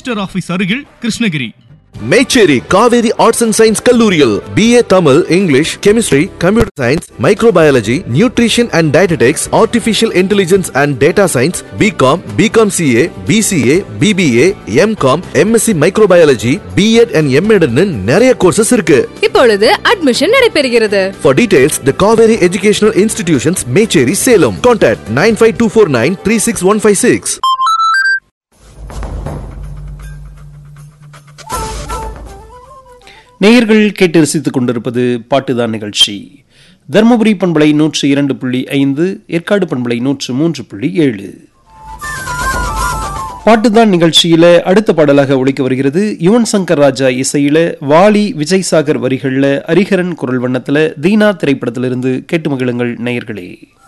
Register office அருகில் Krishnagiri Mecheri Kaveri arts and science கல்லூரியில் BA Tamil English chemistry computer science microbiology nutrition and dietetics artificial intelligence and data science BCom BCom CA BCA BBA MCom MSc microbiology BEd and எம்எட்னு நிறைய courses இருக்கு இப்பொழுது admission நடைபெறுகிறது For details, the Kaveri Educational Institutions, Mecheri, Salem. Contact 95249 36156. நேயர்கள் கேட்டு ரசித்துக் கொண்டிருப்பது பாட்டுதான் நிகழ்ச்சி தருமபுரி பண்பலை நூற்று இரண்டு புள்ளி ஐந்து ஏற்காடு பண்பலை நூற்று மூன்று புள்ளி ஏழு பாட்டுதான் நிகழ்ச்சியில அடுத்த பாடலாக ஒழிக்க வருகிறது யுவன் சங்கர் ராஜா இசையில வாலி விஜய் சாகர் வரிகள்ல ஹரிஹரன் குரல் வண்ணத்துல தீனா திரைப்படத்திலிருந்து கேட்டு மகிழுங்கள் நேயர்களே